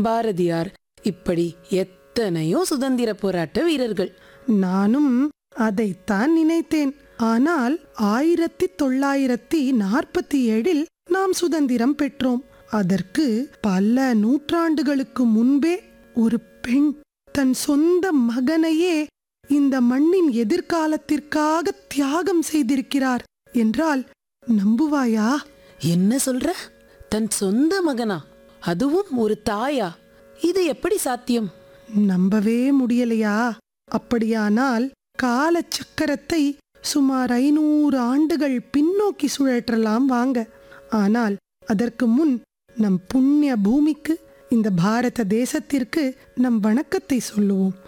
பாரதியார் இப்படி எத்தனையோ சுதந்திர போராட்ட வீரர்கள் நானும் அதைத்தான் நினைத்தேன் ஆனால் ஆயிரத்தி தொள்ளாயிரத்தி நாற்பத்தி ஏழில் நாம் சுதந்திரம் பெற்றோம் அதற்கு பல நூற்றாண்டுகளுக்கு முன்பே ஒரு பெண் தன் சொந்த மகனையே இந்த மண்ணின் எதிர்காலத்திற்காக தியாகம் செய்திருக்கிறார் என்றால் நம்புவாயா என்ன சொல்ற தன் சொந்த மகனா அதுவும் ஒரு தாயா இது எப்படி சாத்தியம் நம்பவே முடியலையா அப்படியானால் கால சக்கரத்தை சுமார் ஐநூறு ஆண்டுகள் பின்னோக்கி சுழற்றலாம் வாங்க ஆனால் அதற்கு முன் நம் புண்ணிய பூமிக்கு இந்த பாரத தேசத்திற்கு நம் வணக்கத்தை சொல்லுவோம்